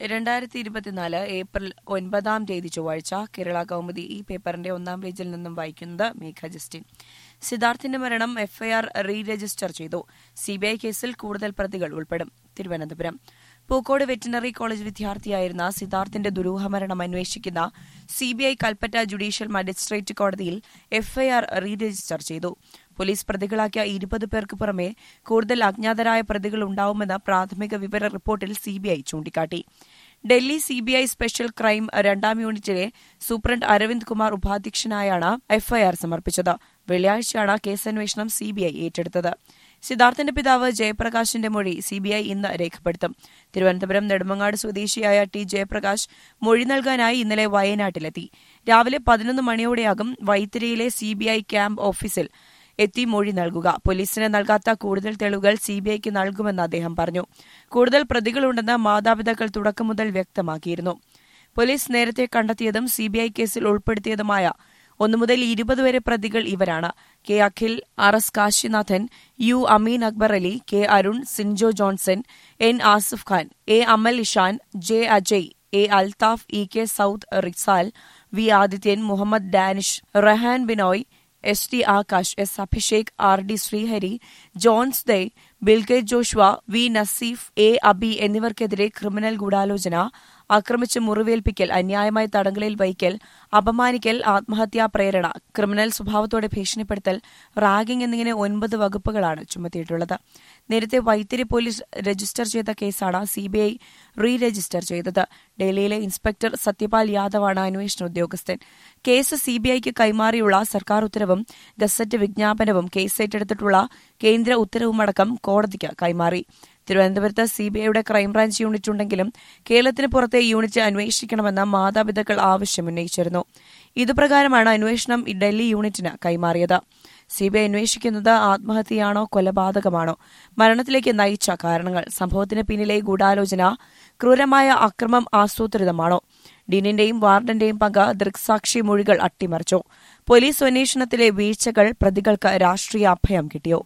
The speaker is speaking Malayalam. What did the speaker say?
രണ്ടായിരത്തി ഇരുപത്തിനാല് ഏപ്രിൽ ഒൻപതാം തീയതി ചൊവ്വാഴ്ച കേരള കൗമുദി ഈ പേപ്പറിന്റെ ഒന്നാം പേജിൽ നിന്നും വായിക്കുന്നത് മേഘ ജസ്റ്റിൻ സിദ്ധാർത്ഥിന്റെ മരണം എഫ്ഐആർ റീ രജിസ്റ്റർ ചെയ്തു സിബിഐ കേസിൽ കൂടുതൽ പ്രതികൾ ഉൾപ്പെടും തിരുവനന്തപുരം പൂക്കോട് വെറ്റിനറി കോളേജ് വിദ്യാർത്ഥിയായിരുന്ന സിദ്ധാർത്ഥിന്റെ ദുരൂഹമരണം അന്വേഷിക്കുന്ന സിബിഐ കൽപ്പറ്റ ജുഡീഷ്യൽ മജിസ്ട്രേറ്റ് കോടതിയിൽ എഫ്ഐആർ റീ രജിസ്റ്റർ ചെയ്തു പോലീസ് പ്രതികളാക്കിയ ഇരുപത് പേർക്ക് പുറമെ കൂടുതൽ അജ്ഞാതരായ പ്രതികൾ ഉണ്ടാവുമെന്ന പ്രാഥമിക വിവര റിപ്പോർട്ടിൽ സിബിഐ ചൂണ്ടിക്കാട്ടി ഡൽഹി സിബിഐ സ്പെഷ്യൽ ക്രൈം രണ്ടാം യൂണിറ്റിലെ സൂപ്രണ്ട് അരവിന്ദ് കുമാർ ഉപാധ്യക്ഷനായാണ് എഫ്ഐആർ സമർപ്പിച്ചത് വെള്ളിയാഴ്ചയാണ് കേസന്വേഷണം സിബിഐ ഏറ്റെടുത്തത് സിദ്ധാർത്ഥന്റെ പിതാവ് ജയപ്രകാശിന്റെ മൊഴി സിബിഐ ഇന്ന് രേഖപ്പെടുത്തും തിരുവനന്തപുരം നെടുമങ്ങാട് സ്വദേശിയായ ടി ജയപ്രകാശ് മൊഴി നൽകാനായി ഇന്നലെ വയനാട്ടിലെത്തി രാവിലെ പതിനൊന്ന് മണിയോടെയാകും വൈത്തിരിയിലെ സിബിഐ ക്യാമ്പ് ഓഫീസിൽ എത്തി മൊഴി നൽകുക പോലീസിന് നൽകാത്ത കൂടുതൽ തെളിവുകൾ സിബിഐക്ക് നൽകുമെന്ന് അദ്ദേഹം പറഞ്ഞു കൂടുതൽ പ്രതികളുണ്ടെന്ന് മാതാപിതാക്കൾ തുടക്കം മുതൽ വ്യക്തമാക്കിയിരുന്നു പോലീസ് നേരത്തെ കണ്ടെത്തിയതും സിബിഐ കേസിൽ ഉൾപ്പെടുത്തിയതുമായ ഒന്നു മുതൽ ഇരുപത് വരെ പ്രതികൾ ഇവരാണ് K Akhil R S Kashinathan U Ameen Akbar Ali K Arun Sinjo Johnson N Asif Khan A Amal Ishan J Ajay A Althaf E K Saud Rizal V Adithyan Muhammad Danish Rehan Binoy S T Akash S Abhishek R D Sreehari Jones ദേ ബിൽകെ Joshua V Naseef A Abi എന്നിവർക്കെതിരെ ക്രിമിനൽ ഗൂഢാലോചന ആക്രമിച്ച് മുറിവേൽപ്പിക്കൽ അന്യായമായി തടങ്കലിൽ വയ്ക്കൽ അപമാനിക്കൽ ആത്മഹത്യാ പ്രേരണ ക്രിമിനൽ സ്വഭാവത്തോടെ ഭീഷണിപ്പെടുത്തൽ റാഗിംഗ് എന്നിങ്ങനെ ഒൻപത് വകുപ്പുകളാണ് ചുമത്തിയിട്ടുള്ളത് നേരത്തെ വൈത്തിരി പോലീസ് രജിസ്റ്റർ ചെയ്ത കേസാണ് സിബിഐ റീ രജിസ്റ്റർ ചെയ്തത് ഡൽഹിയിലെ ഇൻസ്പെക്ടർ സത്യപാൽ യാദവാണ് അന്വേഷണ ഉദ്യോഗസ്ഥൻ കേസ് സിബിഐക്ക് കൈമാറിയുള്ള സർക്കാർ ഉത്തരവും ഗസറ്റ് വിജ്ഞാപനവും കേസ് ഏറ്റെടുത്തിട്ടുള്ള കേന്ദ്ര ഉത്തരവുമടക്കം കോടതിക്ക് കൈമാറി തിരുവനന്തപുരത്ത് സിബിഐയുടെ ക്രൈംബ്രാഞ്ച് യൂണിറ്റ് ഉണ്ടെങ്കിലും കേരളത്തിന് പുറത്തെ യൂണിറ്റ് അന്വേഷിക്കണമെന്ന് മാതാപിതാക്കൾ ആവശ്യമുന്നയിച്ചിരുന്നു ഇതുപ്രകാരമാണ് അന്വേഷണം ഡൽഹി യൂണിറ്റിന് കൈമാറിയത് സിബിഐ അന്വേഷിക്കുന്നത് ആത്മഹത്യയാണോ കൊലപാതകമാണോ മരണത്തിലേക്ക് നയിച്ച കാരണങ്ങൾ സംഭവത്തിന് പിന്നിലെ ഗൂഢാലോചന ക്രൂരമായ അക്രമം ആസൂത്രിതമാണോ ഡീനിന്റെയും വാർഡന്റെയും പങ്ക് ദൃക്സാക്ഷി മൊഴികൾ അട്ടിമറിച്ചോ പോലീസ് അന്വേഷണത്തിലെ വീഴ്ചകൾ പ്രതികൾക്ക് രാഷ്ട്രീയ അഭയം കിട്ടിയോ